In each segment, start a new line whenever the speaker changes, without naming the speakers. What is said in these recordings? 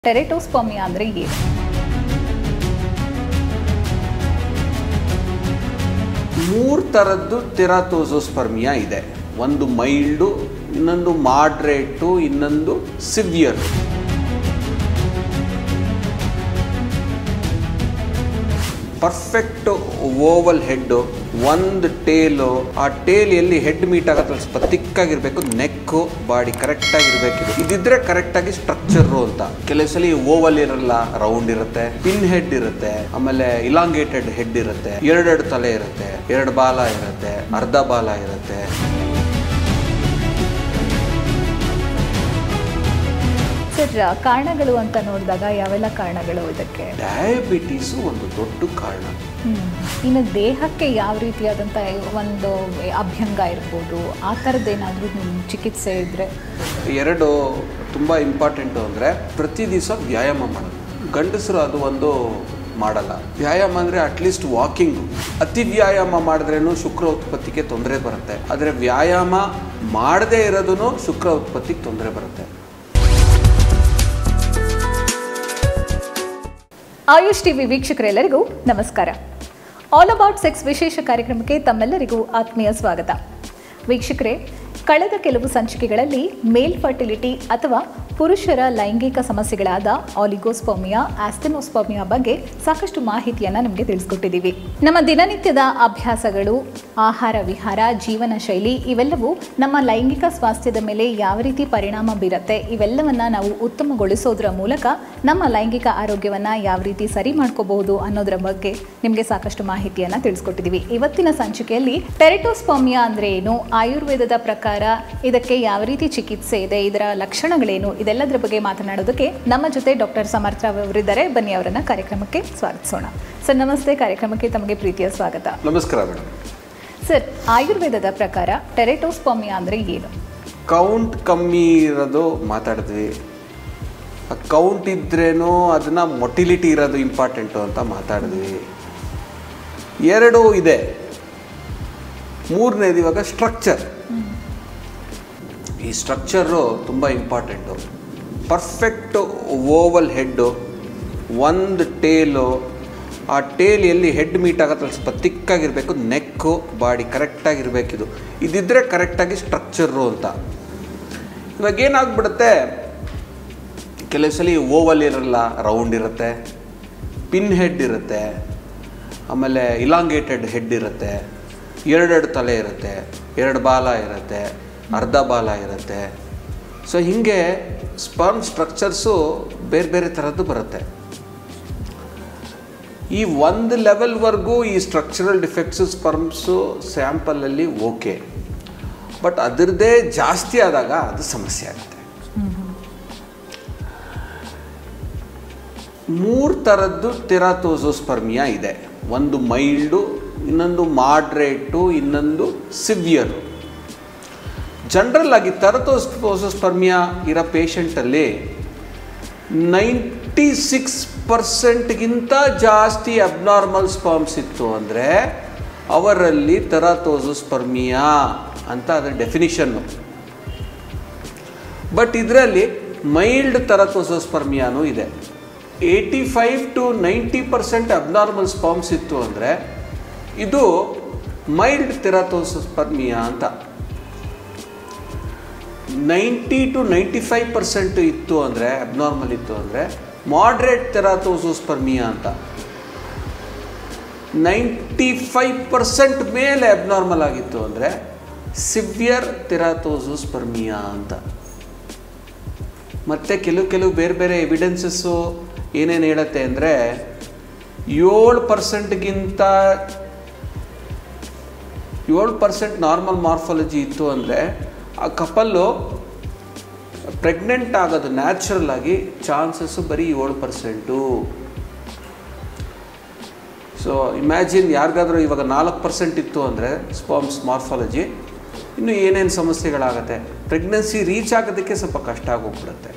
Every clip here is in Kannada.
ಟೆರೆಟೋಸ್ಪರ್ಮಿಯಾ ಅಂದರೆ ಏನು
ಮೂರು ಥರದ್ದು ತೆರಾತೋಸೋಸ್ಪರ್ಮಿಯಾ ಇದೆ ಒಂದು ಮೈಲ್ಡು ಇನ್ನೊಂದು ಮಾಡ್ರೇಟು ಇನ್ನೊಂದು ಸಿವಿಯರ್ ಪರ್ಫೆಕ್ಟ್ ಓವಲ್ ಹೆಡ್ಡು ಒಂದು ಟೇಲು ಆ ಟೇಲ್ ಎಲ್ಲಿ ಹೆಡ್ ಮೀಟ್ ಆಗತ್ತೆ ಅಲ್ಲಿ ಸ್ವಲ್ಪ ತಿಕ್ಕಾಗಿರ್ಬೇಕು ನೆಕ್ಕು ಬಾಡಿ ಕರೆಕ್ಟಾಗಿರ್ಬೇಕಿದೆ ಇದಿದ್ರೆ ಕರೆಕ್ಟಾಗಿ ಸ್ಟ್ರಕ್ಚರು ಅಂತ ಕೆಲವು ಸಲ ಓವಲ್ ಇರಲ್ಲ ರೌಂಡ್ ಇರುತ್ತೆ ಪಿನ್ ಹೆಡ್ ಇರುತ್ತೆ ಆಮೇಲೆ ಇಲಾಂಗೇಟೆಡ್ ಹೆಡ್ ಇರುತ್ತೆ ಎರಡೆರಡು ತಲೆ ಇರುತ್ತೆ ಎರಡು ಬಾಲ ಇರುತ್ತೆ ಅರ್ಧ ಬಾಲ ಇರುತ್ತೆ
ಸರ್ ಕಾರಣಗಳು ಅಂತ ನೋಡಿದಾಗ ಯಾವೆಲ್ಲ ಕಾರಣಗಳು ಇದಕ್ಕೆ
ಡಯಾಬಿಟೀಸು ಒಂದು ದೊಡ್ಡ ಕಾರಣ
ಹ್ಮ್. ಇನ್ನು ದೇಹಕ್ಕೆ ಯಾವ ರೀತಿಯಾದಂಥ ಒಂದು ಅಭ್ಯಂಗ ಇರ್ಬೋದು ಆ ಥರದ್ದೇನಾದರೂ ಚಿಕಿತ್ಸೆ ಇದ್ದರೆ
ಎರಡು ತುಂಬ ಇಂಪಾರ್ಟೆಂಟು ಅಂದರೆ ಪ್ರತಿ ದಿವಸ ವ್ಯಾಯಾಮ ಮಾಡೋದು ಗಂಡಸರು ಅದು ಒಂದು ಮಾಡಲ್ಲ ವ್ಯಾಯಾಮ ಅಂದರೆ ಅಟ್ಲೀಸ್ಟ್ ವಾಕಿಂಗು ಅತಿ ವ್ಯಾಯಾಮ ಮಾಡಿದ್ರೇನು ಶುಕ್ರ ಉತ್ಪತ್ತಿಗೆ ತೊಂದರೆ ಬರುತ್ತೆ ಆದರೆ ವ್ಯಾಯಾಮ ಮಾಡದೇ ಇರೋದೂ ಶುಕ್ರ ಉತ್ಪತ್ತಿಗೆ ತೊಂದರೆ ಬರುತ್ತೆ
ಆಯುಷ್ ಟಿವಿ ವೀಕ್ಷಕರೆಲ್ಲರಿಗೂ ನಮಸ್ಕಾರ ಆಲ್ ಅಬೌಟ್ ಸೆಕ್ಸ್ ವಿಶೇಷ ಕಾರ್ಯಕ್ರಮಕ್ಕೆ ತಮ್ಮೆಲ್ಲರಿಗೂ ಆತ್ಮೀಯ ಸ್ವಾಗತ ವೀಕ್ಷಕರೇ ಕಳೆದ ಕೆಲವು ಸಂಚಿಕೆಗಳಲ್ಲಿ ಮೇಲ್ ಫರ್ಟಿಲಿಟಿ ಅಥವಾ ಪುರುಷರ ಲೈಂಗಿಕ ಸಮಸ್ಯೆಗಳಾದ ಆಲಿಗೋಸ್ಪರ್ಮಿಯಾ ಆಸ್ಟೆನೋಸ್ಪರ್ಮಿಯಾ ಬಗ್ಗೆ ಸಾಕಷ್ಟು ಮಾಹಿತಿಯನ್ನು ನಿಮಗೆ ತಿಳಿಸ್ಕೊಟ್ಟಿದ್ದೀವಿ ನಮ್ಮ ದಿನನಿತ್ಯದ ಅಭ್ಯಾಸಗಳು ಆಹಾರ ವಿಹಾರ ಜೀವನ ಶೈಲಿ ಇವೆಲ್ಲವೂ ನಮ್ಮ ಲೈಂಗಿಕ ಸ್ವಾಸ್ಥ್ಯದ ಮೇಲೆ ಯಾವ ರೀತಿ ಪರಿಣಾಮ ಬೀರುತ್ತೆ ಇವೆಲ್ಲವನ್ನ ನಾವು ಉತ್ತಮಗೊಳಿಸೋದ್ರ ಮೂಲಕ ನಮ್ಮ ಲೈಂಗಿಕ ಆರೋಗ್ಯವನ್ನ ಯಾವ ರೀತಿ ಸರಿ ಮಾಡ್ಕೋಬಹುದು ಅನ್ನೋದ್ರ ಬಗ್ಗೆ ನಿಮಗೆ ಸಾಕಷ್ಟು ಮಾಹಿತಿಯನ್ನ ತಿಳಿಸ್ಕೊಟ್ಟಿದ್ದೀವಿ ಇವತ್ತಿನ ಸಂಚಿಕೆಯಲ್ಲಿ ಟೆರಿಟೋಸ್ಪರ್ಮಿಯಾ ಅಂದ್ರೆ ಏನು ಆಯುರ್ವೇದದ ಪ್ರಕಾರ ಇದಕ್ಕೆ ಯಾವ ರೀತಿ ಚಿಕಿತ್ಸೆ ಇದೆ ಇದರ ಲಕ್ಷಣಗಳೇನು ಇದೆಲ್ಲದರ ಬಗ್ಗೆ ಮಾತನಾಡೋದಕ್ಕೆ ನಮ್ಮ ಜೊತೆ ಡಾಕ್ಟರ್ ಸಮರ್ಥ ಅವರಿದ್ದಾರೆ ಬನ್ನಿ ಅವರನ್ನ ಕಾರ್ಯಕ್ರಮಕ್ಕೆ ಸ್ವಾಗತಿಸೋಣ ಸರ್ ನಮಸ್ತೆ ಕಾರ್ಯಕ್ರಮಕ್ಕೆ ತಮಗೆ ಪ್ರೀತಿಯ ಸ್ವಾಗತ
ನಮಸ್ಕಾರ ಮೇಡಮ್
ಸರ್ ಆಯುರ್ವೇದದ ಪ್ರಕಾರ ಟೆರೆಟೋಸ್ಪರ್ಮಿಯಾ ಅಂದರೆ ಏನು
ಕೌಂಟ್ ಕಮ್ಮಿ ಇರೋದು ಮಾತಾಡಿದ್ವಿ ಆ ಕೌಂಟ್ ಇದ್ರೇನೋ ಅದನ್ನ ಮೊಟಿಲಿಟಿ ಇರೋದು ಇಂಪಾರ್ಟೆಂಟು ಅಂತ ಮಾತಾಡಿದ್ವಿ ಎರಡು ಇದೆ ಮೂರನೇದು ಇವಾಗ ಸ್ಟ್ರಕ್ಚರ್ ಈ ಸ್ಟ್ರಕ್ಚರು ತುಂಬ ಇಂಪಾರ್ಟೆಂಟು ಪರ್ಫೆಕ್ಟ್ ಓವಲ್ ಹೆಡ್ಡು ಒಂದು ಟೇಲು ಆ ಟೇಲ್ ಎಲ್ಲಿ ಹೆಡ್ ಮೀಟ್ ಆಗತ್ತೆ ಅಲ್ಲಿ ಸ್ವಲ್ಪ ತಿಕ್ಕಾಗಿರಬೇಕು ನೆಕ್ಕು ಬಾಡಿ ಕರೆಕ್ಟಾಗಿರಬೇಕಿದು ಇದಿದ್ದರೆ ಕರೆಕ್ಟಾಗಿ ಸ್ಟ್ರಕ್ಚರು ಅಂತ ಇವಾಗ ಏನಾಗ್ಬಿಡುತ್ತೆ ಕೆಲವು ಸಲ ಓವಲ್ ಇರಲ್ಲ ರೌಂಡ್ ಇರುತ್ತೆ ಪಿನ್ ಹೆಡ್ ಇರುತ್ತೆ ಆಮೇಲೆ ಇಲಾಂಗೇಟೆಡ್ ಹೆಡ್ ಇರುತ್ತೆ ಎರಡೆರಡು ತಲೆ ಇರುತ್ತೆ ಎರಡು ಬಾಲ ಇರುತ್ತೆ ಅರ್ಧ ಬಾಲ ಇರುತ್ತೆ ಸೊ ಹೀಗೆ ಸ್ಪರ್ಮ್ ಸ್ಟ್ರಕ್ಚರ್ಸು ಬೇರೆ ಬೇರೆ ಥರದ್ದು ಬರುತ್ತೆ ಈ ಒಂದು ಲೆವೆಲ್ವರೆಗೂ ಈ ಸ್ಟ್ರಕ್ಚರಲ್ ಡಿಫೆಕ್ಟ್ಸು ಸ್ಪರ್ಮ್ಸು ಸ್ಯಾಂಪಲಲ್ಲಿ ಓಕೆ ಬಟ್ ಅದರದ್ದೇ ಜಾಸ್ತಿ ಆದಾಗ ಅದು ಸಮಸ್ಯೆ ಆಗುತ್ತೆ ಮೂರು ಥರದ್ದು ತೆರಾತೋಸೋಸ್ಪರ್ಮಿಯಾ ಇದೆ ಒಂದು ಮೈಲ್ಡು ಇನ್ನೊಂದು ಮಾಡ್ರೇಟು ಇನ್ನೊಂದು ಸಿವಿಯರು ಜನರಲ್ ಆಗಿ ತೆರತೋಸ್ಪರ್ಮಿಯಾ ಇರೋ ಪೇಷಂಟಲ್ಲಿ ನೈಂಟಿ ಸಿಕ್ಸ್ ಪರ್ಸೆಂಟ್ಗಿಂತ ಜಾಸ್ತಿ ಅಬ್ನಾರ್ಮಲ್ ಸ್ಪರ್ಮ್ಸ್ ಇತ್ತು ಅಂದರೆ ಅವರಲ್ಲಿ ತೆರಾತೋಸೋಸ್ಪರ್ಮಿಯಾ ಅಂತ ಅದರ ಡೆಫಿನಿಷನ್ನು ಬಟ್ ಇದರಲ್ಲಿ ಮೈಲ್ಡ್ ತೆರತೋಸೋಸ್ಪರ್ಮಿಯಾನೂ ಇದೆ eighty five to ninety percent abnormal sperms ಇತ್ತು ಅಂದರೆ ಇದು ಮೈಲ್ಡ್ ತೆರಾತೋಸೋಸ್ಪರ್ಮಿಯಾ ಅಂತ ninety to ninety five percent ಇತ್ತು ಅಂದರೆ ಅಬ್ನಾರ್ಮಲ್ ಇತ್ತು ಅಂದರೆ ಮಾಡ್ರೇಟ್ ತೆರಾತೋಸೋಸ್ಪರ್ಮಿಯಾ ಅಂತ ನೈಂಟಿ ಫೈವ್ ಪರ್ಸೆಂಟ್ ಮೇಲೆ ಅಬ್ನಾರ್ಮಲ್ ಆಗಿತ್ತು ಅಂದರೆ ಸಿವಿಯರ್ ತೆರಾತೋಸೋಸ್ಪರ್ಮಿಯಾ ಅಂತ ಮತ್ತು ಕೆಲವು ಕೆಲವು ಬೇರೆ ಬೇರೆ ಎವಿಡೆನ್ಸಸ್ಸು ಏನೇನು ಹೇಳುತ್ತೆ ಅಂದರೆ ಏಳು ಪರ್ಸೆಂಟ್ಗಿಂತ ಏಳು ಪರ್ಸೆಂಟ್ ನಾರ್ಮಲ್ ಮಾರ್ಫಾಲಜಿ ಇತ್ತು ಅಂದರೆ ಆ ಕಪಲ್ಲು ಪ್ರೆಗ್ನೆಂಟ್ ಆಗೋದು ನ್ಯಾಚುರಲ್ ಆಗಿ ಚಾನ್ಸಸ್ಸು ಬರೀ ಏಳು ಪರ್ಸೆಂಟು ಸೊ ಇಮ್ಯಾಜಿನ್ ಯಾರಿಗಾದ್ರೂ ಇವಾಗ ನಾಲ್ಕು ಪರ್ಸೆಂಟ್ ಇತ್ತು ಅಂದರೆ ಸ್ಪಾಮ್ಸ್ ಮಾರ್ಫಾಲಜಿ ಇನ್ನು ಏನೇನು ಸಮಸ್ಯೆಗಳಾಗತ್ತೆ ಪ್ರೆಗ್ನೆನ್ಸಿ ರೀಚ್ ಆಗೋದಕ್ಕೆ ಸ್ವಲ್ಪ ಕಷ್ಟ ಆಗೋಗ್ಬಿಡುತ್ತೆ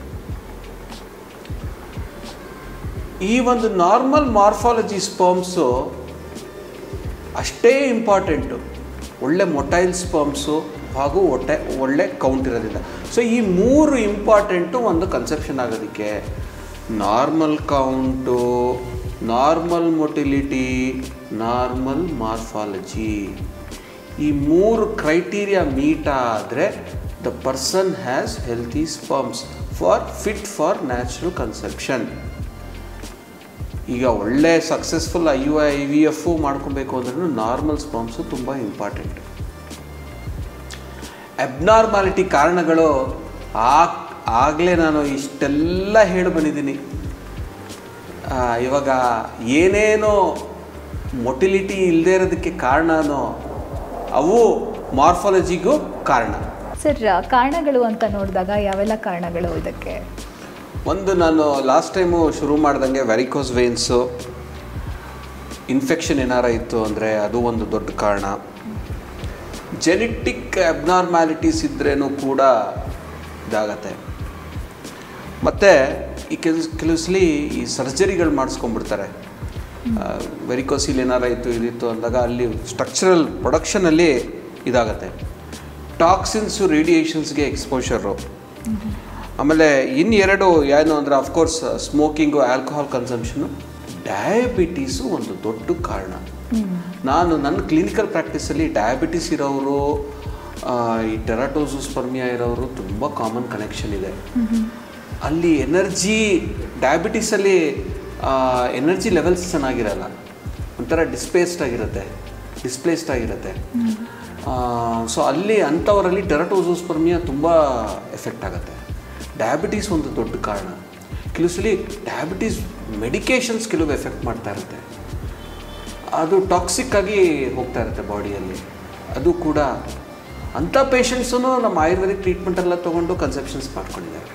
ಈ ಒಂದು ನಾರ್ಮಲ್ ಮಾರ್ಫಾಲಜಿ ಸ್ಪರ್ಮ್ಸು ಅಷ್ಟೇ ಇಂಪಾರ್ಟೆಂಟು ಒಳ್ಳೆ ಮೊಟೈಲ್ ಸ್ಪರ್ಮ್ಸು ಹಾಗೂ ಹೊಟ್ಟೆ ಒಳ್ಳೆ ಕೌಂಟ್ ಇರೋದಿಲ್ಲ ಸೊ ಈ ಮೂರು ಇಂಪಾರ್ಟೆಂಟು ಒಂದು ಕನ್ಸೆಪ್ಷನ್ ಆಗೋದಕ್ಕೆ normal count normal motility normal morphology ಈ ಮೂರು ಕ್ರೈಟೀರಿಯಾ ಮೀಟ್ ಆದರೆ the person has healthy sperms for fit for natural conception ಈಗ ಒಳ್ಳೆ successful I U I V F ಮಾಡ್ಕೊಬೇಕು ಅಂದ್ರೂ ನಾರ್ಮಲ್ ಸ್ಪರ್ಮ್ಸು ತುಂಬ ಇಂಪಾರ್ಟೆಂಟ್ ಅಬ್ನಾರ್ಮಾಲಿಟಿ ಕಾರಣಗಳು ಆ ಆಗಲೇ ನಾನು ಇಷ್ಟೆಲ್ಲ ಹೇಳಿ ಬಂದಿದ್ದೀನಿ ಆ, ಇವಾಗ ಏನೇನೋ ಮೊಟಿಲಿಟಿ ಇಲ್ಲದೆ ಇರೋದಕ್ಕೆ ಕಾರಣನೋ ಅವು ಮಾರ್ಫಾಲಜಿಗೂ ಕಾರಣ
ಸರ್ ಕಾರಣಗಳು ಅಂತ ನೋಡಿದಾಗ ಯಾವೆಲ್ಲ ಕಾರಣಗಳು ಇದಕ್ಕೆ
ಒಂದು ನಾನು ಲಾಸ್ಟ್ ಟೈಮು ಶುರು ಮಾಡ್ದಂಗೆ ವೆರಿಕೋಸ್ ವೇನ್ಸು ಇನ್ಫೆಕ್ಷನ್ ಏನಾರ ಇತ್ತು ಅಂದರೆ ಅದು ಒಂದು ದೊಡ್ಡ ಕಾರಣ ಜೆನೆಟಿಕ್ ಅಬ್ನಾರ್ಮ್ಯಾಲಿಟೀಸ್ ಇದ್ರೇನೂ ಕೂಡ ಇದಾಗತ್ತೆ ಮತ್ತು ಈ ಕೆಲ್ ಕೆಲವು ಸಲ ಈ ಸರ್ಜರಿಗಳು ಮಾಡಿಸ್ಕೊಂಡ್ಬಿಡ್ತಾರೆ ವೆರಿಕೋಸಿಲ್ ಏನಾರ ಇತ್ತು ಇದಿತ್ತು ಅಂದಾಗ ಅಲ್ಲಿ ಸ್ಟ್ರಕ್ಚರಲ್ ಪ್ರೊಡಕ್ಷನಲ್ಲಿ ಇದಾಗತ್ತೆ ಟಾಕ್ಸಿನ್ಸು ರೇಡಿಯೇಷನ್ಸ್ಗೆ ಎಕ್ಸ್ಪೋಷರು ಆಮೇಲೆ ಇನ್ನೆರಡು ಏನು ಅಂದರೆ of course smoking alcohol consumption diabetes ಒಂದು ದೊಡ್ಡ ಕಾರಣ ನಾನು ನನ್ನ ಕ್ಲಿನಿಕಲ್ ಪ್ರಾಕ್ಟೀಸಲ್ಲಿ ಡಯಾಬಿಟಿಸ್ ಇರೋರು ಆ, ಈ ಟೆರಾಟೋಸೋಸ್ಪರ್ಮಿಯಾ ಇರೋರು ತುಂಬ ಕಾಮನ್ ಕನೆಕ್ಷನ್ ಇದೆ ಅಲ್ಲಿ ಎನರ್ಜಿ ಡಯಾಬಿಟಿಸಲ್ಲಿ ಎನರ್ಜಿ ಲೆವೆಲ್ಸ್ ಚೆನ್ನಾಗಿರಲ್ಲ ಒಂಥರ ಡಿಸ್ಪೇಸ್ಡ್ ಆಗಿರುತ್ತೆ ಡಿಸ್ಪ್ಲೇಸ್ಡ್ ಆಗಿರುತ್ತೆ ಸೊ ಅಲ್ಲಿ ಅಂಥವರಲ್ಲಿ ಟೆರಟೋಸೋಸ್ಪರ್ಮಿಯಾ ತುಂಬ ಎಫೆಕ್ಟ್ ಆಗುತ್ತೆ ಡಯಾಬಿಟೀಸ್ ಒಂದು ದೊಡ್ಡ ಕಾರಣ ಕೆಲವು ಸಲ ಡಯಾಬಿಟೀಸ್ ಮೆಡಿಕೇಶನ್ಸ್ ಕೆಲವು ಎಫೆಕ್ಟ್ ಮಾಡ್ತಾ ಇರುತ್ತೆ ಅದು ಟಾಕ್ಸಿಕ್ ಆಗಿ ಹೋಗ್ತಾ ಇರುತ್ತೆ ಬಾಡಿಯಲ್ಲಿ ಅದು ಕೂಡ ಅಂಥ ಪೇಷಂಟ್ಸೂ ನಮ್ಮ ಆಯುರ್ವೇದಿಕ್ ಟ್ರೀಟ್ಮೆಂಟ್ ಎಲ್ಲ ತೊಗೊಂಡು ಕನ್ಸೆಪ್ಷನ್ಸ್ ಮಾಡ್ಕೊಂಡಿದ್ದಾರೆ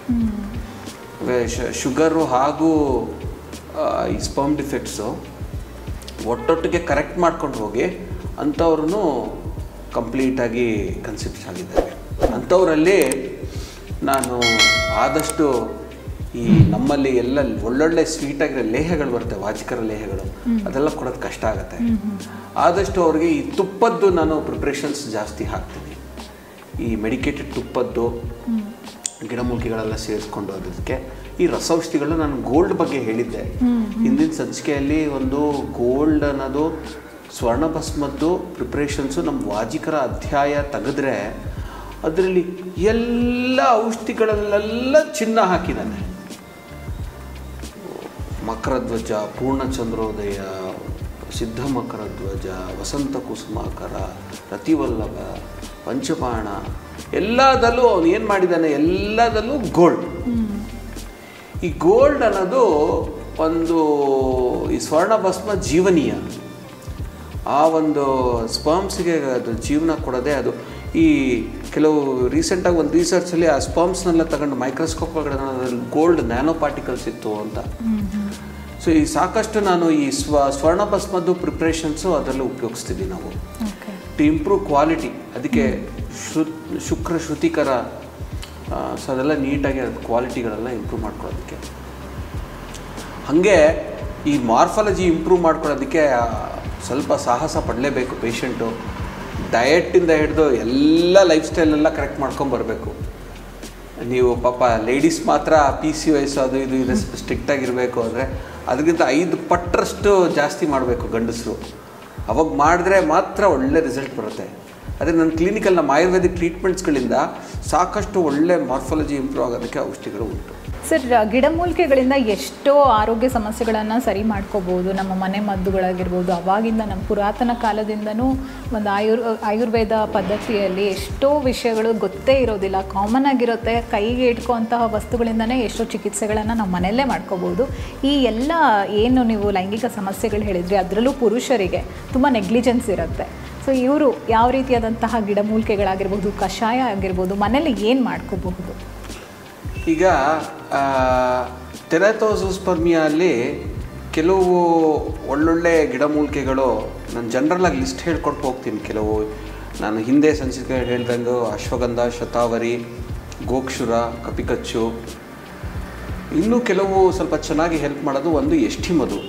ಶ- ಶುಗರು ಹಾಗೂ ಆ, ಈ ಸ್ಪರ್ಮ್ ಡಿಫೆಕ್ಟ್ಸು ಒಟ್ಟೊಟ್ಟಿಗೆ ಕರೆಕ್ಟ್ ಮಾಡ್ಕೊಂಡು ಹೋಗಿ ಅಂಥವ್ರೂ ಕಂಪ್ಲೀಟಾಗಿ ಕನ್ಸೆಪ್ಟ್ಸ್ ಆಗಿದ್ದಾರೆ ಅಂಥವರಲ್ಲಿ ನಾನು ಆದಷ್ಟು ಈ ನಮ್ಮಲ್ಲಿ ಎಲ್ಲ ಒಳ್ಳೊಳ್ಳೆ ಸ್ವೀಟ್ ಆಗಿರೋ ಲೇಹಗಳು ಬರ್ತವೆ ವಾಚಿಕರ ಲೇಹಗಳು ಅದೆಲ್ಲ ಕೊಡೋದು ಕಷ್ಟ ಆಗುತ್ತೆ ಆದಷ್ಟು ಅವ್ರಿಗೆ ಈ ತುಪ್ಪದ್ದು ನಾನು ಪ್ರಿಪ್ರೇಷನ್ಸ್ ಜಾಸ್ತಿ ಹಾಕ್ತೀನಿ ಈ ಮೆಡಿಕೇಟೆಡ್ ತುಪ್ಪದ್ದು ಗಿಡಮೂಲಿಕೆಗಳೆಲ್ಲ ಸೇರಿಸ್ಕೊಂಡು ಅದಕ್ಕೆ ಈ ರಸೌಷಧಿಗಳು ನಾನು ಗೋಲ್ಡ್ ಬಗ್ಗೆ ಹೇಳಿದ್ದೆ ಹಿಂದಿನ ಸಂಚಿಕೆಯಲ್ಲಿ ಒಂದು ಗೋಲ್ಡ್ ಅನ್ನೋದು ಸ್ವರ್ಣ ಭಸ್ಮದ್ದು ಪ್ರಿಪ್ರೇಷನ್ಸು ನಮ್ಮ ವಾಜಿಕರ ಅಧ್ಯಾಯ ತೆಗೆದ್ರೆ ಅದರಲ್ಲಿ ಎಲ್ಲ ಔಷಧಿಗಳಲ್ಲೆಲ್ಲ ಚಿನ್ನ ಹಾಕಿದ್ದಾನೆ ಮಕರಧ್ವಜ ಪೂರ್ಣಚಂದ್ರೋದಯ ಸಿದ್ಧ ಮಕರಧ್ವಜ ವಸಂತ ಕುಸುಮಾಕರ ರತಿವಲ್ಲಭ ಪಂಚಬಾಣ ಎಲ್ಲದಲ್ಲೂ ಅವನು ಏನು ಮಾಡಿದ್ದಾನೆ ಎಲ್ಲದಲ್ಲೂ ಗೋಲ್ಡ್ ಈ ಗೋಲ್ಡ್ ಅನ್ನೋದು ಒಂದು ಈ ಸ್ವರ್ಣ ಭಸ್ಮ ಜೀವನೀಯ ಆ ಒಂದು ಸ್ಪರ್ಮ್ಸ್ಗೆ ಅದು ಜೀವನ ಕೊಡೋದೇ ಅದು ಈ ಕೆಲವು ರೀಸೆಂಟಾಗಿ ಒಂದು ರಿಸರ್ಚಲ್ಲಿ ಆ ಸ್ಪರ್ಮ್ಸ್ನೆಲ್ಲ ತಗೊಂಡು ಮೈಕ್ರೋಸ್ಕೋಪ್ ಒಳಗಡೆ ಅದ್ರಲ್ಲಿ ಗೋಲ್ಡ್ ನ್ಯಾನೋ ಪಾರ್ಟಿಕಲ್ಸ್ ಇತ್ತು ಅಂತ ಸೊ ಈ ಸಾಕಷ್ಟು ನಾನು ಈ ಸ್ವ ಸ್ವರ್ಣ ಭಸ್ಮದ್ದು ಪ್ರಿಪ್ರೇಷನ್ಸು ಅದರಲ್ಲೂ ಉಪಯೋಗಿಸ್ತೀವಿ ನಾವು
ಓಕೆ
ಟು ಇಂಪ್ರೂವ್ ಕ್ವಾಲಿಟಿ ಅದಕ್ಕೆ ಶು ಶುಕ್ರ ಶ್ರುತಿಕರ ಸೊ ಅದೆಲ್ಲ ನೀಟಾಗಿ ಅದು ಕ್ವಾಲಿಟಿಗಳೆಲ್ಲ ಇಂಪ್ರೂವ್ ಮಾಡ್ಕೊಳ್ಳೋದಕ್ಕೆ ಹಾಗೆ ಈ ಮಾರ್ಫಾಲಜಿ ಇಂಪ್ರೂವ್ ಮಾಡ್ಕೊಳ್ಳೋದಕ್ಕೆ ಆ, ಸ್ವಲ್ಪ ಸಾಹಸ ಪಡಲೇಬೇಕು ಪೇಷಂಟು ಡಯಟಿಂದ ಹಿಡಿದು ಎಲ್ಲ ಲೈಫ್ ಸ್ಟೈಲೆಲ್ಲ ಕರೆಕ್ಟ್ ಮಾಡ್ಕೊಂಬರ್ಬೇಕು ನೀವು ಪಾಪ ಲೇಡೀಸ್ ಮಾತ್ರ ಪಿ ಸಿ ವಯಸ್ಸು ಅದು ಇದು ಇದು ಸ್ಟ್ರಿಕ್ಟಾಗಿರಬೇಕು ಅಂದರೆ ಅದಕ್ಕಿಂತ ಐದು ಪಟ್ಟರಷ್ಟು ಜಾಸ್ತಿ ಮಾಡಬೇಕು ಗಂಡಸರು ಅವಾಗ ಮಾಡಿದ್ರೆ ಮಾತ್ರ ಒಳ್ಳೆ ರಿಸಲ್ಟ್ ಬರುತ್ತೆ ಅದೇ ನನ್ನ ಕ್ಲಿನಿಕಲ್ ನಮ್ಮ ಆಯುರ್ವೇದಿಕ್ ಟ್ರೀಟ್ಮೆಂಟ್ಸ್ಗಳಿಂದ ಸಾಕಷ್ಟು ಒಳ್ಳೆ ಮಾರ್ಫಾಲಜಿ ಇಂಪ್ರೂವ್ ಆಗೋದಕ್ಕೆ ಔಷಧಿಗಳು ಉಂಟು
ಸರ್ ಗಿಡಮೂಲಿಕೆಗಳಿಂದ ಎಷ್ಟೋ ಆರೋಗ್ಯ ಸಮಸ್ಯೆಗಳನ್ನು ಸರಿ ಮಾಡ್ಕೋಬೋದು ನಮ್ಮ ಮನೆ ಮದ್ದುಗಳಾಗಿರ್ಬೋದು ಅವಾಗಿಂದ ನಮ್ಮ ಪುರಾತನ ಕಾಲದಿಂದನೂ ಒಂದು ಆಯುರ್ ಆಯುರ್ವೇದ ಪದ್ಧತಿಯಲ್ಲಿ ಎಷ್ಟೋ ವಿಷಯಗಳು ಗೊತ್ತೇ ಇರೋದಿಲ್ಲ ಕಾಮನ್ ಆಗಿರುತ್ತೆ ಕೈಗೆ ಇಟ್ಕೋಂತಹ ವಸ್ತುಗಳಿಂದನೇ ಎಷ್ಟೋ ಚಿಕಿತ್ಸೆಗಳನ್ನು ನಾವು ಮನೆಯಲ್ಲೇ ಮಾಡ್ಕೋಬೋದು ಈ ಎಲ್ಲ ಏನು ನೀವು ಲೈಂಗಿಕ ಸಮಸ್ಯೆಗಳು ಹೇಳಿದ್ರಿ ಅದರಲ್ಲೂ ಪುರುಷರಿಗೆ ತುಂಬ ನೆಗ್ಲಿಜೆನ್ಸ್ ಇರುತ್ತೆ ಸೊ ಇವರು ಯಾವ ರೀತಿಯಾದಂತಹ ಗಿಡಮೂಲಿಕೆಗಳಾಗಿರ್ಬೋದು ಕಷಾಯ ಆಗಿರ್ಬೋದು ಮನೇಲಿ ಏನು ಮಾಡ್ಕೋಬಹುದು
ಈಗ ಟೆರಾಥೋಸೋಸ್ಪರ್ಮಿಯಲ್ಲಿ ಕೆಲವು ಒಳ್ಳೊಳ್ಳೆ ಗಿಡಮೂಲಿಕೆಗಳು ನಾನು ಜನರಲಾಗಿ ಲಿಸ್ಟ್ ಹೇಳ್ಕೊಟ್ಟು ಹೋಗ್ತೀನಿ ಕೆಲವು ನಾನು ಹಿಂದೆ ಸಂಚಿಕೆ ಹೇಳ್ದಂಗೆ ಅಶ್ವಗಂಧ ಶತಾವರಿ ಗೋಕ್ಷುರ ಕಪಿಕಚ್ಚು ಇನ್ನೂ ಕೆಲವು ಸ್ವಲ್ಪ ಚೆನ್ನಾಗಿ ಹೆಲ್ಪ್ ಮಾಡೋದು ಒಂದು ಎಷ್ಟಿ ಮಧು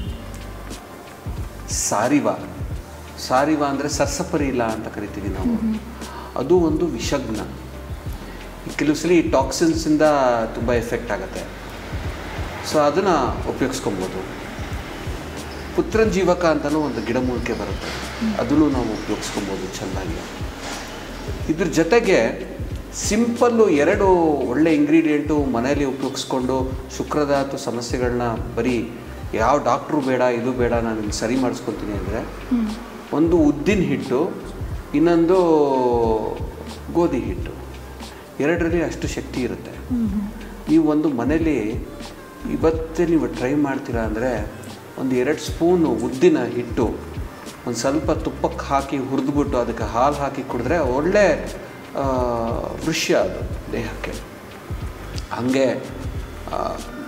ಸಾರಿವ ಸಾರಿವ ಅಂದರೆ ಸರ್ಸಪರಿಲ್ಲ ಅಂತ ಕರಿತೀವಿ ನಾವು ಅದು ಒಂದು ವಿಷಗ್ನ ಕೆಲವು ಸಲ ಈ ಟಾಕ್ಸಿನ್ಸಿಂದ ತುಂಬ ಎಫೆಕ್ಟ್ ಆಗುತ್ತೆ ಸೊ ಅದನ್ನು ಉಪಯೋಗಿಸ್ಕೊಬೋದು ಪುತ್ರಂಜೀವಕ ಅಂತಲೂ ಒಂದು ಗಿಡಮೂಲಿಕೆ ಬರುತ್ತೆ ಅದನ್ನು ನಾವು ಉಪಯೋಗಿಸ್ಕೊಬೋದು ಚೆನ್ನಾಗಿ ಇದ್ರ ಜೊತೆಗೆ ಸಿಂಪಲ್ಲು ಎರಡು ಒಳ್ಳೆ ಇಂಗ್ರೀಡಿಯೆಂಟು ಮನೆಯಲ್ಲಿ ಉಪಯೋಗಿಸ್ಕೊಂಡು ಶುಕ್ರಧಾತು ಸಮಸ್ಯೆಗಳನ್ನ ಬರೀ ಯಾವ ಡಾಕ್ಟ್ರು ಬೇಡ ಇದು ಬೇಡ ನಾನು ನಿಮ್ಗೆ ಸರಿ ಮಾಡಿಸ್ಕೊತೀನಿ ಅಂದರೆ ಒಂದು ಉದ್ದಿನ ಹಿಟ್ಟು ಇನ್ನೊಂದು ಗೋಧಿ ಹಿಟ್ಟು ಎರಡರಲ್ಲಿ ಅಷ್ಟು ಶಕ್ತಿ ಇರುತ್ತೆ ನೀವು ಒಂದು ಮನೇಲಿ ಇವತ್ತೇ ನೀವು ಟ್ರೈ ಮಾಡ್ತೀರಾ ಅಂದರೆ ಒಂದು ಎರಡು ಸ್ಪೂನು ಉದ್ದಿನ ಹಿಟ್ಟು ಒಂದು ಸ್ವಲ್ಪ ತುಪ್ಪಕ್ಕೆ ಹಾಕಿ ಹುರಿದ್ಬಿಟ್ಟು ಅದಕ್ಕೆ ಹಾಲು ಹಾಕಿ ಕುಡಿದ್ರೆ ಒಳ್ಳೆ ಆ, ವೃಷ್ಯ ಅದು ದೇಹಕ್ಕೆ ಹಾಗೆ ಆ,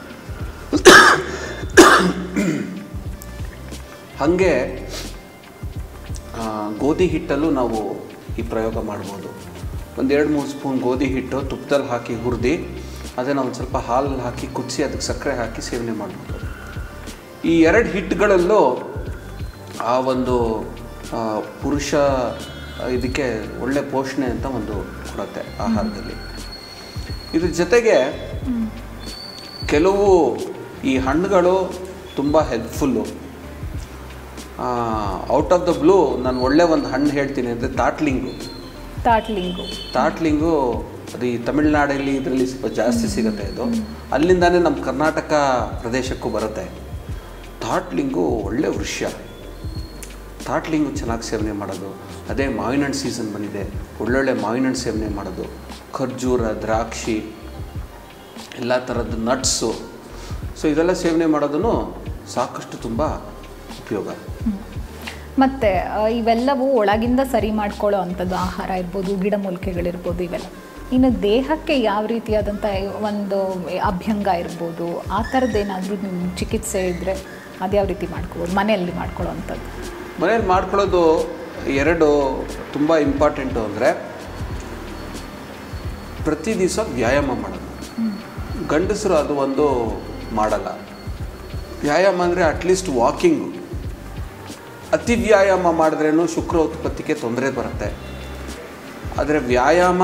ಹಾಗೆ ಆ, ಗೋಧಿ ಹಿಟ್ಟಲ್ಲೂ ನಾವು ಈ ಪ್ರಯೋಗ ಮಾಡ್ಬೋದು ಒಂದು ಎರಡು ಮೂರು ಸ್ಪೂನ್ ಗೋಧಿ ಹಿಟ್ಟು ತುಪ್ಪದಲ್ಲಿ ಹಾಕಿ ಹುರಿದು ಅದನ್ನು ಒಂದು ಸ್ವಲ್ಪ ಹಾಲಲ್ಲಿ ಹಾಕಿ ಕುದಿಸಿ ಅದಕ್ಕೆ ಸಕ್ಕರೆ ಹಾಕಿ ಸೇವನೆ ಮಾಡ್ಬೋದು ಈ ಎರಡು ಹಿಟ್ಟುಗಳಲ್ಲೂ ಆ ಒಂದು ಆ, ಪುರುಷ ಇದಕ್ಕೆ ಒಳ್ಳೆ ಪೋಷಣೆ ಅಂತ ಒಂದು ಕೊಡುತ್ತೆ ಆಹಾರದಲ್ಲಿ ಇದ್ರ ಜೊತೆಗೆ ಕೆಲವು ಈ ಹಣ್ಣುಗಳು ತುಂಬ helpful out of the blue ನಾನು ಒಳ್ಳೆ ಒಂದು ಹಣ್ಣು ಹೇಳ್ತೀನಿ ಅಂದರೆ ತಾಟ್ಲಿಂಗು
ತಾಟ್ಲಿಂಗು
ತಾಟ್ಲಿಂಗು ಅದು ಈ ತಮಿಳ್ನಾಡಲ್ಲಿ ಇದರಲ್ಲಿ ಸ್ವಲ್ಪ ಜಾಸ್ತಿ ಸಿಗುತ್ತೆ ಇದು ಅಲ್ಲಿಂದಾನೇ ನಮ್ಮ ಕರ್ನಾಟಕ ಪ್ರದೇಶಕ್ಕೂ ಬರುತ್ತೆ ತಾಟ್ಲಿಂಗು ಒಳ್ಳೆ ವೃಷ್ಯ ತಾಟ್ಲಿಂಗು ಚೆನ್ನಾಗಿ ಸೇವನೆ ಮಾಡೋದು ಅದೇ ಮಾವಿನ ಹಣ್ಣು ಸೀಸನ್ ಬಂದಿದೆ ಒಳ್ಳೊಳ್ಳೆ ಮಾವಿನ ಹಣ್ಣು ಸೇವನೆ ಮಾಡೋದು ಖರ್ಜೂರ ದ್ರಾಕ್ಷಿ ಎಲ್ಲ ಥರದ್ದು ನಟ್ಸು ಸೊ ಇದೆಲ್ಲ ಸೇವನೆ ಮಾಡೋದನ್ನು ಸಾಕಷ್ಟು ತುಂಬ ಉಪಯೋಗ
ಮತ್ತೆ ಆ, ಇವೆಲ್ಲವೂ ಒಳಗಿಂದ ಸರಿ ಮಾಡ್ಕೊಳ್ಳೋ ಅಂಥದ್ದು ಆಹಾರ ಇರ್ಬೋದು ಗಿಡಮೂಲಿಕೆಗಳಿರ್ಬೋದು ಇವೆಲ್ಲ ಇನ್ನು ದೇಹಕ್ಕೆ ಯಾವ ರೀತಿಯಾದಂಥ ಒಂದು ಅಭ್ಯಂಗ ಇರ್ಬೋದು ಆ ಥರದ್ದೇನಾದರೂ ಚಿಕಿತ್ಸೆ ಇದ್ದರೆ ಅದ್ಯಾವ ರೀತಿ ಮಾಡ್ಕೋಬೋದು ಮನೆಯಲ್ಲಿ ಮಾಡ್ಕೊಳ್ಳೋ ಅಂಥದ್ದು
ಮನೇಲಿ ಮಾಡ್ಕೊಳ್ಳೋದು ಎರಡು ತುಂಬ ಇಂಪಾರ್ಟೆಂಟು ಅಂದರೆ ಪ್ರತಿ ದಿವಸ ವ್ಯಾಯಾಮ ಮಾಡೋದು ಗಂಡಸರು ಅದು ಒಂದು ಮಾಡಲ್ಲ ವ್ಯಾಯಾಮ ಅಂದರೆ ಅಟ್ಲೀಸ್ಟ್ ವಾಕಿಂಗು ಅತಿ ವ್ಯಾಯಾಮ ಮಾಡಿದ್ರೇನು ಶುಕ್ರ ಉತ್ಪತ್ತಿಗೆ ತೊಂದರೆ ಬರುತ್ತೆ ಆದರೆ ವ್ಯಾಯಾಮ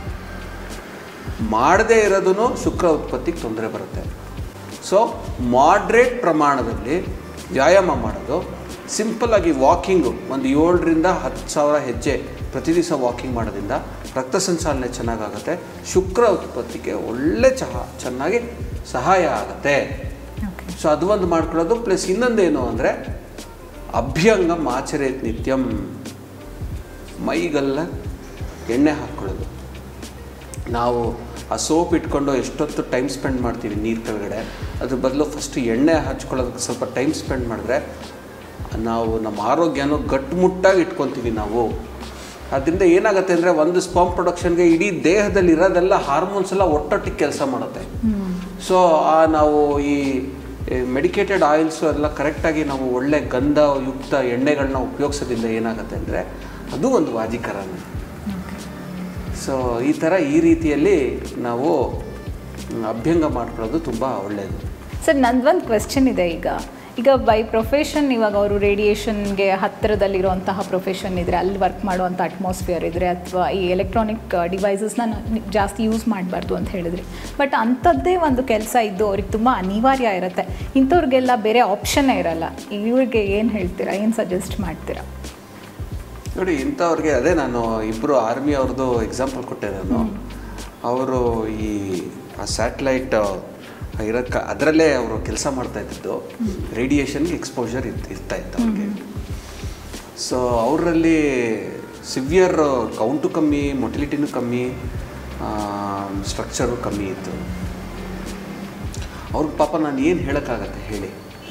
ಮಾಡದೇ ಇರೋದೂ ಶುಕ್ರ ಉತ್ಪತ್ತಿಗೆ ತೊಂದರೆ ಬರುತ್ತೆ ಸೊ ಮಾಡ್ರೇಟ್ ಪ್ರಮಾಣದಲ್ಲಿ ವ್ಯಾಯಾಮ ಮಾಡೋದು ಸಿಂಪಲ್ಲಾಗಿ ವಾಕಿಂಗು ಒಂದು ಏಳರಿಂದ ಹತ್ತು ಸಾವಿರ ಹೆಜ್ಜೆ ಪ್ರತಿ ದಿವಸ ವಾಕಿಂಗ್ ಮಾಡೋದ್ರಿಂದ ರಕ್ತ ಸಂಚಾಲನೆ ಚೆನ್ನಾಗಾಗುತ್ತೆ ಶುಕ್ರ ಉತ್ಪತ್ತಿಗೆ ಒಳ್ಳೆ ಚಹ ಚೆನ್ನಾಗಿ ಸಹಾಯ ಆಗುತ್ತೆ
ಓಕೆ
ಸೊ ಅದು ಒಂದು ಮಾಡ್ಕೊಳ್ಳೋದು ಪ್ಲಸ್ ಇನ್ನೊಂದೇನು ಅಂದರೆ ಅಭ್ಯಂಗಂ ಆಚರೇತ್ ನಿತ್ಯಂ ಮೈಗೆಲ್ಲ ಎಣ್ಣೆ ಹಾಕ್ಕೊಳ್ಳೋದು ನಾವು ಆ ಸೋಪ್ ಇಟ್ಕೊಂಡು ಎಷ್ಟೊತ್ತು ಟೈಮ್ ಸ್ಪೆಂಡ್ ಮಾಡ್ತೀವಿ ನೀರು ಕೆಳಗಡೆ ಅದ್ರ ಬದಲು ಫಸ್ಟ್ ಎಣ್ಣೆ ಹಚ್ಕೊಳ್ಳೋದಕ್ಕೆ ಸ್ವಲ್ಪ ಟೈಮ್ ಸ್ಪೆಂಡ್ ಮಾಡಿದ್ರೆ ನಾವು ನಮ್ಮ ಆರೋಗ್ಯನೂ ಗಟ್ಟುಮುಟ್ಟಾಗಿ ಇಟ್ಕೊತೀವಿ ನಾವು ಅದರಿಂದ ಏನಾಗುತ್ತೆ ಅಂದರೆ ಒಂದು ಸ್ಪರ್ಮ್ ಪ್ರೊಡಕ್ಷನ್ಗೆ ಇಡೀ ದೇಹದಲ್ಲಿ ಇರೋದೆಲ್ಲ ಹಾರ್ಮೋನ್ಸ್ ಎಲ್ಲ ಒಟ್ಟೊಟ್ಟಿಗೆ ಕೆಲಸ ಮಾಡುತ್ತೆ ಸೊ ಆ ನಾವು ಈ ಮೆಡಿಕೇಟೆಡ್ ಆಯಿಲ್ಸು ಎಲ್ಲ ಕರೆಕ್ಟಾಗಿ ನಾವು ಒಳ್ಳೆ ಗಂಧ ಯುಕ್ತ ಎಣ್ಣೆಗಳನ್ನ ಉಪಯೋಗಿಸೋದ್ರಿಂದ ಏನಾಗುತ್ತೆ ಅಂದರೆ ಅದು ಒಂದು ವಾಜಿಕರನೇ ಸೊ ಈ ಥರ ಈ ರೀತಿಯಲ್ಲಿ ನಾವು ಮ್, ಅಭ್ಯಂಗ ಮಾಡ್ಕೊಳ್ಳೋದು ತುಂಬ ಒಳ್ಳೆಯದು
ಸರ್ ನಂದೊಂದು ಕ್ವೆಶ್ಚನ್ ಇದೆ ಈಗ ಈಗ ಬೈ ಪ್ರೊಫೆಷನ್ ಇವಾಗ ಅವರು ರೇಡಿಯೇಷನ್ಗೆ ಹತ್ತಿರದಲ್ಲಿರುವಂತಹ ಪ್ರೊಫೆಷನ್ ಇದ್ದರೆ ಅಲ್ಲಿ ವರ್ಕ್ ಮಾಡುವಂಥ ಅಟ್ಮಾಸ್ಫಿಯರ್ ಇದ್ದರೆ ಅಥವಾ ಈ ಎಲೆಕ್ಟ್ರಾನಿಕ್ ಡಿವೈಸಸ್ನ ಜಾಸ್ತಿ ಯೂಸ್ ಮಾಡಬಾರ್ದು ಅಂತ ಹೇಳಿದ್ರಿ ಬಟ್ ಅಂಥದ್ದೇ ಒಂದು ಕೆಲಸ ಇದ್ದು ಅವ್ರಿಗೆ ತುಂಬ ಅನಿವಾರ್ಯ ಇರುತ್ತೆ ಇಂಥವ್ರಿಗೆಲ್ಲ ಬೇರೆ ಆಪ್ಷನ್ನೇ ಇರಲ್ಲ ಇವ್ರಿಗೆ ಏನು ಹೇಳ್ತೀರಾ ಏನು ಸಜೆಸ್ಟ್ ಮಾಡ್ತೀರಾ
ನೋಡಿ ಇಂಥವ್ರಿಗೆ ಅದೇ ನಾನು ಇಬ್ಬರು ಆರ್ಮಿ ಅವ್ರದ್ದು ಎಕ್ಸಾಂಪಲ್ ಕೊಟ್ಟೆ ನಾನು ಅವರು ಈ ಆ ಸ್ಯಾಟಲೈಟ್ ಇರೋಕ್ಕೆ ಅದರಲ್ಲೇ ಅವರು ಕೆಲಸ ಮಾಡ್ತಾ ಇದ್ದಿದ್ದು ರೇಡಿಯೇಷನ್ಗೆ ಎಕ್ಸ್ಪೋಜರ್ ಇರ್ತ ಇರ್ತಾ ಇತ್ತು ಅವ್ರಿಗೆ ಸೊ ಅವರಲ್ಲಿ ಸಿವಿಯರ್ ಕೌಂಟು ಕಮ್ಮಿ ಮೊಟಿಲಿಟಿನೂ ಕಮ್ಮಿ ಸ್ಟ್ರಕ್ಚರು ಕಮ್ಮಿ ಇತ್ತು ಅವ್ರಿಗೆ ಪಾಪ ನಾನು ಏನು ಹೇಳೋಕ್ಕಾಗತ್ತೆ ಹೇಳಿ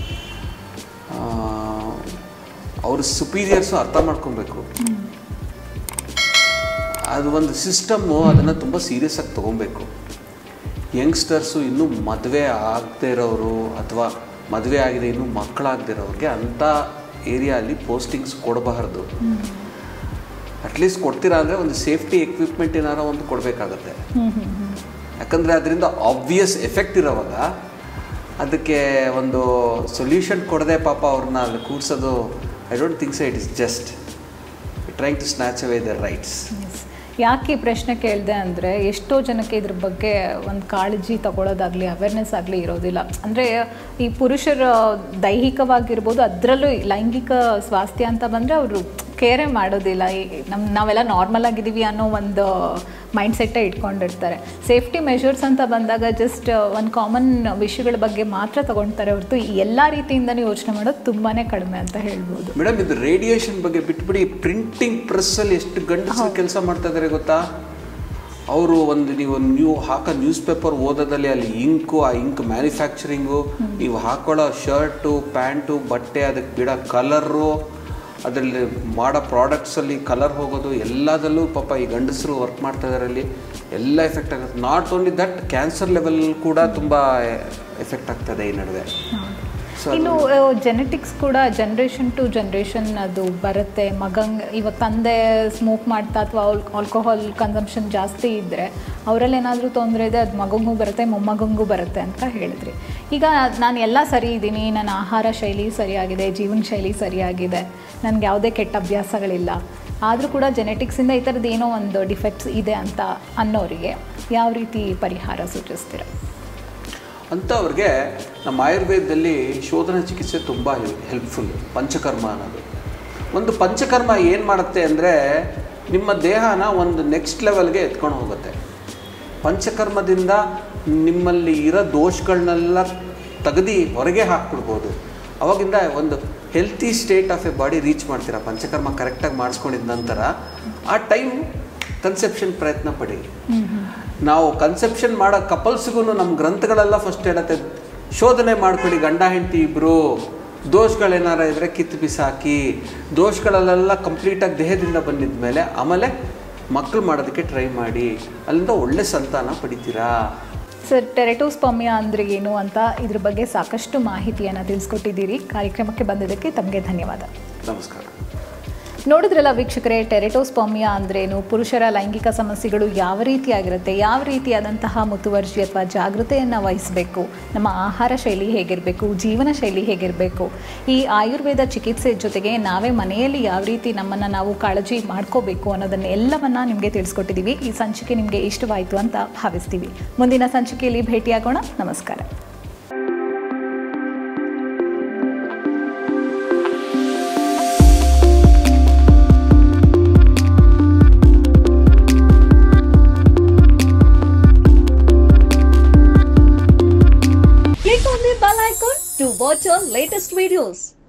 ಅವ್ರ ಸುಪೀರಿಯರ್ಸು ಅರ್ಥ ಮಾಡ್ಕೊಬೇಕು ಅದು ಒಂದು ಸಿಸ್ಟಮ್ಮು ಅದನ್ನು ತುಂಬ ಸೀರಿಯಸ್ ಆಗಿ ತೊಗೊಬೇಕು ಯಂಗ್ಸ್ಟರ್ಸು ಇನ್ನೂ ಮದುವೆ ಆಗದೇ ಇರೋರು ಅಥವಾ ಮದುವೆ ಆಗಿದೆ ಇನ್ನೂ ಮಕ್ಕಳಾಗದೇ ಇರೋರಿಗೆ ಅಂಥ ಏರಿಯಾಲಿ ಪೋಸ್ಟಿಂಗ್ಸ್ ಕೊಡಬಾರ್ದು ಅಟ್ಲೀಸ್ಟ್ ಕೊಡ್ತೀರಾ ಅಂದರೆ ಒಂದು ಸೇಫ್ಟಿ ಎಕ್ವಿಪ್ಮೆಂಟ್ ಏನಾರೋ ಒಂದು ಕೊಡಬೇಕಾಗತ್ತೆ ಯಾಕಂದರೆ ಅದರಿಂದ ಆಬ್ವಿಯಸ್ ಎಫೆಕ್ಟ್ ಇರೋವಾಗ ಅದಕ್ಕೆ ಒಂದು ಸೊಲ್ಯೂಷನ್ ಕೊಡದೆ ಪಾಪ ಅವ್ರನ್ನ ಅಲ್ಲಿ ಕೂರಿಸೋದು I don't think so it is just trying to snatch away the rights
Yes. ಯಾಕೆ ಈ ಪ್ರಶ್ನೆ ಕೇಳಿದೆ ಅಂದರೆ ಎಷ್ಟೋ ಜನಕ್ಕೆ ಇದ್ರ ಬಗ್ಗೆ ಒಂದು ಕಾಳಜಿ ತಗೊಳ್ಳೋದಾಗಲಿ ಅವೇರ್ನೆಸ್ ಆಗಲಿ ಇರೋದಿಲ್ಲ ಅಂದರೆ ಈ ಪುರುಷರ ದೈಹಿಕವಾಗಿರ್ಬೋದು ಅದರಲ್ಲೂ ಲೈಂಗಿಕ ಸ್ವಾಸ್ಥ್ಯ ಅಂತ ಬಂದರೆ ಅವರು ಕೇರೇ ಮಾಡೋದಿಲ್ಲ ಈ ನಮ್ಮ ನಾವೆಲ್ಲ ನಾರ್ಮಲ್ ಆಗಿದ್ದೀವಿ ಅನ್ನೋ ಒಂದು ಮೈಂಡ್ಸೆಟ್ಟೇ ಇಟ್ಕೊಂಡಿರ್ತಾರೆ ಸೇಫ್ಟಿ ಮೆಷರ್ಸ್ ಅಂತ ಬಂದಾಗ ಜಸ್ಟ್ ಒಂದು ಕಾಮನ್ ವಿಷಯಗಳ ಬಗ್ಗೆ ಮಾತ್ರ ತಗೊಳ್ತಾರೆ ಹೊರತು ಎಲ್ಲ ರೀತಿಯಿಂದನೂ ಯೋಚನೆ ಮಾಡೋದು ತುಂಬಾ ಕಡಿಮೆ ಅಂತ ಹೇಳ್ಬೋದು
ಮೇಡಮ್ ಇದು ರೇಡಿಯೇಷನ್ ಬಗ್ಗೆ ಬಿಟ್ಬಿಡಿ ಪ್ರಿಂಟಿಂಗ್ ಪ್ರೆಸ್ಸಲ್ಲಿ ಎಷ್ಟು ಗಂಡಸರು ಕೆಲಸ ಮಾಡ್ತಾ ಇದ್ದಾರೆ ಗೊತ್ತಾ ಅವರು ಒಂದು ನೀವು ನೀವು ಹಾಕೋ ನ್ಯೂಸ್ ಪೇಪರ್ ಓದೋದಲ್ಲಿ ಅಲ್ಲಿ ಇಂಕು ಆ ಇಂಕ್ ಮ್ಯಾನುಫ್ಯಾಕ್ಚರಿಂಗು ನೀವು ಹಾಕೊಳ್ಳೋ ಶರ್ಟು ಪ್ಯಾಂಟು ಬಟ್ಟೆ ಅದಕ್ಕೆ ಬಿಡೋ ಕಲರು ಅದರಲ್ಲಿ ಮಾಡೋ ಪ್ರಾಡಕ್ಟ್ಸಲ್ಲಿ ಕಲರ್ ಹೋಗೋದು ಎಲ್ಲದಲ್ಲೂ ಪಾಪ ಈ ಗಂಡಸರು ವರ್ಕ್ ಮಾಡ್ತಾ ಇದ್ದಾರೆ ಅಲ್ಲಿ ಎಲ್ಲ ಎಫೆಕ್ಟ್ ಆಗುತ್ತೆ not only that cancer level ಕೂಡ ತುಂಬ ಎಫೆಕ್ಟ್ ಆಗ್ತದೆ ಈ ನಡುವೆ ಸೊ
ಇನ್ನು ಜೆನೆಟಿಕ್ಸ್ ಕೂಡ ಜನ್ರೇಷನ್ ಟು ಜನ್ರೇಷನ್ ಅದು ಬರುತ್ತೆ ಮಗಂಗ್ ಇವಾಗ ತಂದೆ ಸ್ಮೋಕ್ ಮಾಡ್ತಾ ಅಥವಾ ಆಲ್ಕೋಹಾಲ್ ಕನ್ಸಂಪ್ಷನ್ ಜಾಸ್ತಿ ಇದ್ದರೆ ಅವರಲ್ಲಿ ಏನಾದರೂ ತೊಂದರೆ ಇದೆ ಅದು ಮಗಂಗೂ ಬರುತ್ತೆ ಮೊಮ್ಮಗಂಗೂ ಬರುತ್ತೆ ಅಂತ ಹೇಳಿದ್ರಿ ಈಗ ನಾನು ಎಲ್ಲ ಸರಿ ಇದ್ದೀನಿ ನನ್ನ ಆಹಾರ ಶೈಲಿ ಸರಿಯಾಗಿದೆ ಜೀವನ ಶೈಲಿ ಸರಿಯಾಗಿದೆ ನನಗೆ ಯಾವುದೇ ಕೆಟ್ಟ ಅಭ್ಯಾಸಗಳಿಲ್ಲ ಆದರೂ ಕೂಡ ಜೆನೆಟಿಕ್ಸಿಂದ ಈ ಥರದ್ದು ಏನೋ ಒಂದು ಡಿಫೆಕ್ಟ್ಸ್ ಇದೆ ಅಂತ ಅನ್ನೋರಿಗೆ ಯಾವ ರೀತಿ ಪರಿಹಾರ ಸೂಚಿಸ್ತೀರ
ಅಂಥವ್ರಿಗೆ ನಮ್ಮ ಆಯುರ್ವೇದದಲ್ಲಿ ಶೋಧನ ಚಿಕಿತ್ಸೆ ತುಂಬ ಹೆಲ್ಪ್ಫುಲ್ ಪಂಚಕರ್ಮ ಅನ್ನೋದು ಒಂದು ಪಂಚಕರ್ಮ ಏನು ಮಾಡುತ್ತೆ ಅಂದರೆ ನಿಮ್ಮ ದೇಹನ ಒಂದು ನೆಕ್ಸ್ಟ್ ಲೆವೆಲ್ಗೆ ಎತ್ಕೊಂಡು ಹೋಗುತ್ತೆ ಪಂಚಕರ್ಮದಿಂದ ನಿಮ್ಮಲ್ಲಿ ಇರೋ ದೋಷಗಳನ್ನೆಲ್ಲ ತೆಗೆದು ಹೊರಗೆ ಹಾಕ್ಬಿಡ್ಬೋದು ಅವಾಗಿಂದ ಒಂದು healthy state of a body reach ಮಾಡ್ತೀರಾ ಪಂಚಕರ್ಮ ಕರೆಕ್ಟಾಗಿ ಮಾಡಿಸ್ಕೊಂಡಿದ ನಂತರ ಆ ಟೈಮ್ ಕನ್ಸೆಪ್ಷನ್ ಪ್ರಯತ್ನ ಪಡಿ ನಾವು ಕನ್ಸೆಪ್ಷನ್ ಮಾಡೋ ಕಪಲ್ಸ್ಗೂ ನಮ್ಮ ಗ್ರಂಥಗಳೆಲ್ಲ ಫಸ್ಟ್ ಹೇಳುತ್ತೆ ಶೋಧನೆ ಮಾಡ್ಕೊಳ್ಳಿ ಗಂಡ ಹೆಂಡತಿ ಇಬ್ಬರು ದೋಷಗಳೇನಾರ ಇದ್ದರೆ ಕಿತ್ತು ಬಿಸಾಕಿ ದೋಷಗಳಲ್ಲೆಲ್ಲ ಕಂಪ್ಲೀಟಾಗಿ ದೇಹದಿಂದ ಬಂದಿದ ಮೇಲೆ ಆಮೇಲೆ ಮಕ್ಕಳು ಮಾಡೋದಕ್ಕೆ ಟ್ರೈ ಮಾಡಿ ಅಲ್ಲಿಂದ ಒಳ್ಳೆ ಸಂತಾನ ಪಡಿತೀರಾ
ಸರ್ ಟೆರೆಟೋಸ್ಪಾಮಿಯಾ ಅಂದ್ರೆ ಏನು ಅಂತ ಇದ್ರ ಬಗ್ಗೆ ಸಾಕಷ್ಟು ಮಾಹಿತಿಯನ್ನು ತಿಳಿಸ್ಕೊಟ್ಟಿದ್ದೀರಿ ಕಾರ್ಯಕ್ರಮಕ್ಕೆ ಬಂದಿದ್ದಕ್ಕೆ ತಮಗೆ ಧನ್ಯವಾದ
ನಮಸ್ಕಾರ
ನೋಡಿದ್ರಲ್ಲ ವೀಕ್ಷಕರೇ ಟೆರೆಟೋಸ್ಪಾಮಿಯಾ ಅಂದ್ರೇನು ಪುರುಷರ ಲೈಂಗಿಕ ಸಮಸ್ಯೆಗಳು ಯಾವ ರೀತಿಯಾಗಿರುತ್ತೆ ಯಾವ ರೀತಿಯಾದಂತಹ ಮುತುವರ್ಜಿ ಅಥವಾ ಜಾಗೃತೆಯನ್ನು ವಹಿಸಬೇಕು ನಮ್ಮ ಆಹಾರ ಶೈಲಿ ಹೇಗಿರಬೇಕು ಜೀವನ ಶೈಲಿ ಹೇಗಿರಬೇಕು ಈ ಆಯುರ್ವೇದ ಚಿಕಿತ್ಸೆ ಜೊತೆಗೆ ನಾವೇ ಮನೆಯಲ್ಲಿ ಯಾವ ರೀತಿ ನಮ್ಮನ್ನು ನಾವು ಕಾಳಜಿ ಮಾಡ್ಕೋಬೇಕು ಅನ್ನೋದನ್ನ ಎಲ್ಲವನ್ನ ನಿಮಗೆ ತಿಳಿಸ್ಕೊಟ್ಟಿದ್ದೀವಿ ಈ ಸಂಚಿಕೆ ನಿಮಗೆ ಇಷ್ಟವಾಯಿತು ಅಂತ ಭಾವಿಸ್ತೀವಿ ಮುಂದಿನ ಸಂಚಿಕೆಯಲ್ಲಿ ಭೇಟಿಯಾಗೋಣ ನಮಸ್ಕಾರ
Click on the bell icon to watch our latest videos.